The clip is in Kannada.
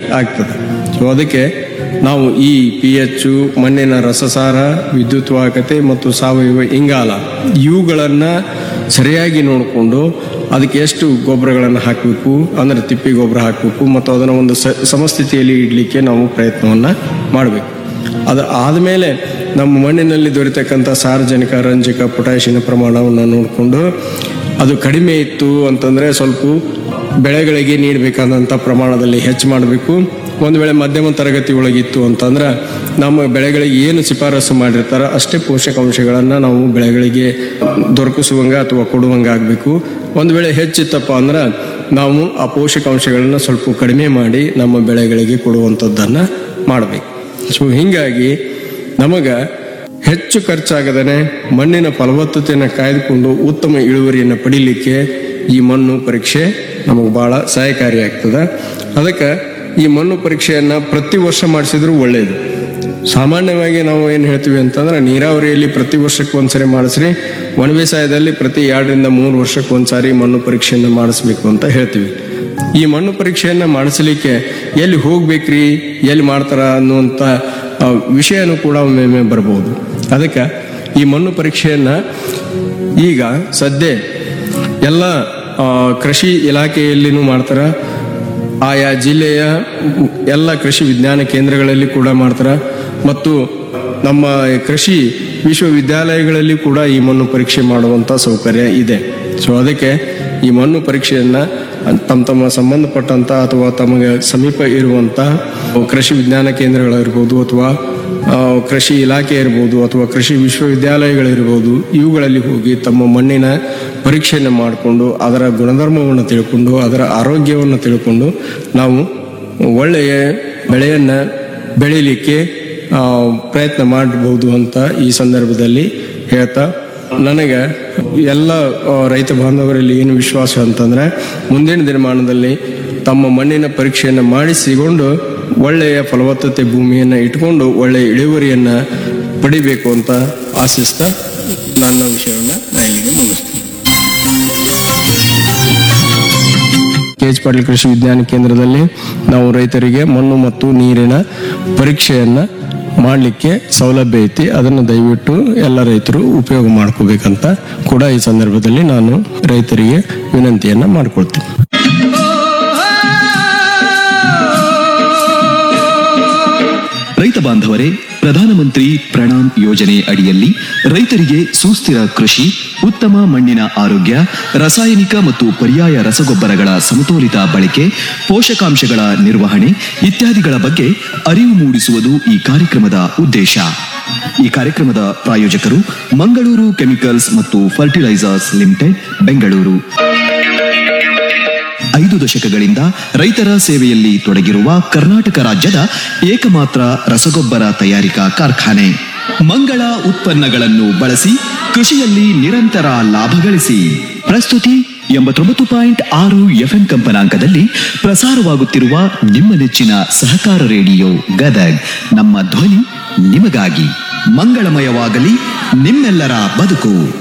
ಆಗ್ತದೆ ಸೊ ಅದಕ್ಕೆ ನಾವು ಈ ಪಿ ಎಚ್ ಮಣ್ಣಿನ ರಸಸಾರ ವಿದ್ಯುತ್ ವಾಹಕತೆ ಮತ್ತು ಸಾವಯವ ಇಂಗಾಲ ಇವುಗಳನ್ನ ಸರಿಯಾಗಿ ನೋಡಿಕೊಂಡು ಅದಕ್ಕೆ ಎಷ್ಟು ಗೊಬ್ಬರಗಳನ್ನು ಹಾಕಬೇಕು ಅಂದ್ರೆ ತಿಪ್ಪಿ ಗೊಬ್ಬರ ಹಾಕಬೇಕು ಮತ್ತು ಅದನ್ನು ಒಂದು ಸ ಸಮಸ್ಥಿತಿಯಲ್ಲಿ ಇಡಲಿಕ್ಕೆ ನಾವು ಪ್ರಯತ್ನವನ್ನು ಮಾಡಬೇಕು ಅದು ಆದಮೇಲೆ ನಮ್ಮ ಮಣ್ಣಿನಲ್ಲಿ ದೊರೆತಕ್ಕಂಥ ಸಾರ್ವಜನಿಕ ರಂಜಕ ಪೊಟ್ಯಾಷಿಯನ ಪ್ರಮಾಣವನ್ನು ನೋಡಿಕೊಂಡು ಅದು ಕಡಿಮೆ ಇತ್ತು ಅಂತಂದರೆ ಸ್ವಲ್ಪ ಬೆಳೆಗಳಿಗೆ ನೀಡಬೇಕಾದಂಥ ಪ್ರಮಾಣದಲ್ಲಿ ಹೆಚ್ಚು ಮಾಡಬೇಕು ಒಂದು ವೇಳೆ ಮಧ್ಯಮ ತರಗತಿ ಒಳಗಿತ್ತು ಅಂತಂದ್ರೆ ನಮ್ಮ ಬೆಳೆಗಳಿಗೆ ಏನು ಶಿಫಾರಸು ಮಾಡಿರ್ತಾರೋ ಅಷ್ಟೇ ಪೋಷಕಾಂಶಗಳನ್ನು ನಾವು ಬೆಳೆಗಳಿಗೆ ದೊರಕಿಸುವಂಗ ಅಥವಾ ಕೊಡುವಂಗ ಆಗಬೇಕು ಒಂದು ವೇಳೆ ಹೆಚ್ಚಿತ್ತಪ್ಪ ಅಂದ್ರೆ ನಾವು ಆ ಪೋಷಕಾಂಶಗಳನ್ನು ಸ್ವಲ್ಪ ಕಡಿಮೆ ಮಾಡಿ ನಮ್ಮ ಬೆಳೆಗಳಿಗೆ ಕೊಡುವಂಥದ್ದನ್ನು ಮಾಡಬೇಕು ಸೊ ಹೀಗಾಗಿ ನಮಗೆ ಹೆಚ್ಚು ಖರ್ಚಾಗದೇ ಮಣ್ಣಿನ ಫಲವತ್ತತೆಯನ್ನು ಕಾಯ್ದುಕೊಂಡು ಉತ್ತಮ ಇಳುವರಿಯನ್ನು ಪಡೀಲಿಕ್ಕೆ ಈ ಮಣ್ಣು ಪರೀಕ್ಷೆ ನಮಗೆ ಭಾಳ ಸಹಾಯಕಾರಿಯಾಗ್ತದೆ ಅದಕ್ಕೆ ಈ ಮಣ್ಣು ಪರೀಕ್ಷೆಯನ್ನು ಪ್ರತಿ ವರ್ಷ ಮಾಡಿಸಿದ್ರು ಒಳ್ಳೆಯದು ಸಾಮಾನ್ಯವಾಗಿ ನಾವು ಏನು ಹೇಳ್ತೀವಿ ಅಂತಂದ್ರೆ ನೀರಾವರಿಯಲ್ಲಿ ಪ್ರತಿ ವರ್ಷಕ್ಕೆ ಒಂದ್ಸರಿ ಮಾಡಿಸ್ರಿ ಒಣ ಬೇಸಾಯದಲ್ಲಿ ಪ್ರತಿ ಎರಡರಿಂದ ಮೂರು ವರ್ಷಕ್ಕೆ ಒಂದ್ಸಾರಿ ಮಣ್ಣು ಪರೀಕ್ಷೆಯನ್ನು ಮಾಡಿಸ್ಬೇಕು ಅಂತ ಹೇಳ್ತೀವಿ ಈ ಮಣ್ಣು ಪರೀಕ್ಷೆಯನ್ನ ಮಾಡಿಸಲಿಕ್ಕೆ ಎಲ್ಲಿ ಹೋಗ್ಬೇಕ್ರಿ ಎಲ್ಲಿ ಮಾಡ್ತಾರ ಅನ್ನುವಂಥ ಆ, ವಿಷಯನೂ ಕೂಡ ಒಮ್ಮೊಮ್ಮೆ ಬರಬಹುದು ಅದಕ್ಕೆ ಈ ಮಣ್ಣು ಪರೀಕ್ಷೆಯನ್ನ ಈಗ ಸದ್ಯ ಎಲ್ಲ ಆ, ಕೃಷಿ ಇಲಾಖೆಯಲ್ಲಿನೂ ಮಾಡ್ತಾರ ಆಯಾ ಜಿಲ್ಲೆಯ ಎಲ್ಲ ಕೃಷಿ ವಿಜ್ಞಾನ ಕೇಂದ್ರಗಳಲ್ಲಿ ಕೂಡ ಮಾಡ್ತಾರ ಮತ್ತು ನಮ್ಮ ಕೃಷಿ ವಿಶ್ವವಿದ್ಯಾಲಯಗಳಲ್ಲಿ ಕೂಡ ಈ ಮಣ್ಣು ಪರೀಕ್ಷೆ ಮಾಡುವಂಥ ಸೌಕರ್ಯ ಇದೆ ಸೊ ಅದಕ್ಕೆ ಈ ಮಣ್ಣು ಪರೀಕ್ಷೆಯನ್ನ ತಮ್ಮ ತಮ್ಮ ಸಂಬಂಧಪಟ್ಟಂತ ಅಥವಾ ತಮಗೆ ಸಮೀಪ ಇರುವಂತ ಕೃಷಿ ವಿಜ್ಞಾನ ಕೇಂದ್ರಗಳಿರ್ಬೋದು ಅಥವಾ ಆ, ಕೃಷಿ ಇಲಾಖೆ ಇರ್ಬೋದು ಅಥವಾ ಕೃಷಿ ವಿಶ್ವವಿದ್ಯಾಲಯಗಳಿರ್ಬೋದು ಇವುಗಳಲ್ಲಿ ಹೋಗಿ ತಮ್ಮ ಮಣ್ಣಿನ ಪರೀಕ್ಷೆಯನ್ನು ಮಾಡಿಕೊಂಡು ಅದರ ಗುಣಧರ್ಮವನ್ನು ತಿಳ್ಕೊಂಡು ಅದರ ಆರೋಗ್ಯವನ್ನು ತಿಳ್ಕೊಂಡು ನಾವು ಒಳ್ಳೆಯ ಬೆಳೆಯನ್ನು ಬೆಳೀಲಿಕ್ಕೆ ಆ, ಪ್ರಯತ್ನ ಮಾಡಬಹುದು ಅಂತ ಈ ಸಂದರ್ಭದಲ್ಲಿ ಹೇಳ್ತಾ ನನಗೆ ಎಲ್ಲ ಆ, ರೈತ ಬಾಂಧವರಲ್ಲಿ ಏನು ವಿಶ್ವಾಸ ಅಂತಂದ್ರೆ ಮುಂದಿನ ದಿನಮಾನದಲ್ಲಿ ತಮ್ಮ ಮಣ್ಣಿನ ಪರೀಕ್ಷೆಯನ್ನು ಮಾಡಿಸಿಕೊಂಡು ಒಳ್ಳೆಯ ಫಲವತ್ತತೆ ಭೂಮಿಯನ್ನು ಇಟ್ಕೊಂಡು ಒಳ್ಳೆಯ ಇಳುವರಿಯನ್ನು ಪಡಿಬೇಕು ಅಂತ ಆಶಿಸ್ತಾ ನನ್ನ ವಿಷಯವನ್ನು ನಾನು ಇಲ್ಲಿಗೆ ಮುಗಿಸ್ತೀನಿ ಕೆ ಎಚ್ ಪಾಟೀಲ್ ಕೃಷಿ ವಿಜ್ಞಾನ ಕೇಂದ್ರದಲ್ಲಿ ನಾವು ರೈತರಿಗೆ ಮಣ್ಣು ಮತ್ತು ನೀರಿನ ಪರೀಕ್ಷೆಯನ್ನ ಮಾಡಲಿಕ್ಕೆ ಸೌಲಭ್ಯ ಐತಿ ಅದನ್ನು ದಯವಿಟ್ಟು ಎಲ್ಲ ರೈತರು ಉಪಯೋಗ ಮಾಡ್ಕೋಬೇಕಂತ ಕೂಡ ಈ ಸಂದರ್ಭದಲ್ಲಿ ನಾನು ರೈತರಿಗೆ ವಿನಂತಿಯನ್ನ ಮಾಡ್ಕೊಳ್ತೀನಿ ರೈತ ಬಾಂಧವರೇ ಪ್ರಧಾನಮಂತ್ರಿ ಪ್ರಣಾಮ್ ಯೋಜನೆ ಅಡಿಯಲ್ಲಿ ರೈತರಿಗೆ ಸುಸ್ಥಿರ ಕೃಷಿ ಉತ್ತಮ ಮಣ್ಣಿನ ಆರೋಗ್ಯ ರಾಸಾಯನಿಕ ಮತ್ತು ಪರ್ಯಾಯ ರಸಗೊಬ್ಬರಗಳ ಸಮತೋಲಿತ ಬಳಕೆ ಪೋಷಕಾಂಶಗಳ ನಿರ್ವಹಣೆ ಇತ್ಯಾದಿಗಳ ಬಗ್ಗೆ ಅರಿವು ಮೂಡಿಸುವುದು ಈ ಕಾರ್ಯಕ್ರಮದ ಉದ್ದೇಶ ಈ ಕಾರ್ಯಕ್ರಮದ ಪ್ರಾಯೋಜಕರು ಮಂಗಳೂರು ಕೆಮಿಕಲ್ಸ್ ಮತ್ತು ಫರ್ಟಿಲೈಸರ್ಸ್ ಲಿಮಿಟೆಡ್ ಬೆಂಗಳೂರು ಐದು ದಶಕಗಳಿಂದ ರೈತರ ಸೇವೆಯಲ್ಲಿ ತೊಡಗಿರುವ ಕರ್ನಾಟಕ ರಾಜ್ಯದ ಏಕಮಾತ್ರ ರಸಗೊಬ್ಬರ ತಯಾರಿಕಾ ಕಾರ್ಖಾನೆ ಮಂಗಳ ಉತ್ಪನ್ನಗಳನ್ನು ಬಳಸಿ ಕೃಷಿಯಲ್ಲಿ ನಿರಂತರ ಲಾಭ ಗಳಿಸಿ ಪ್ರಸ್ತುತಿ ಎಂಬತ್ತೊಂಬತ್ತು ಪಾಯಿಂಟ್ ಆರು ಎಫ್ಎಂ ಕಂಪನಾಂಕದಲ್ಲಿ ಪ್ರಸಾರವಾಗುತ್ತಿರುವ ನಿಮ್ಮ ನೆಚ್ಚಿನ ಸಹಕಾರ ರೇಡಿಯೋ ಗದಗ್ ನಮ್ಮ ಧ್ವನಿ ನಿಮಗಾಗಿ ಮಂಗಳಮಯವಾಗಲಿ ನಿಮ್ಮೆಲ್ಲರ ಬದುಕು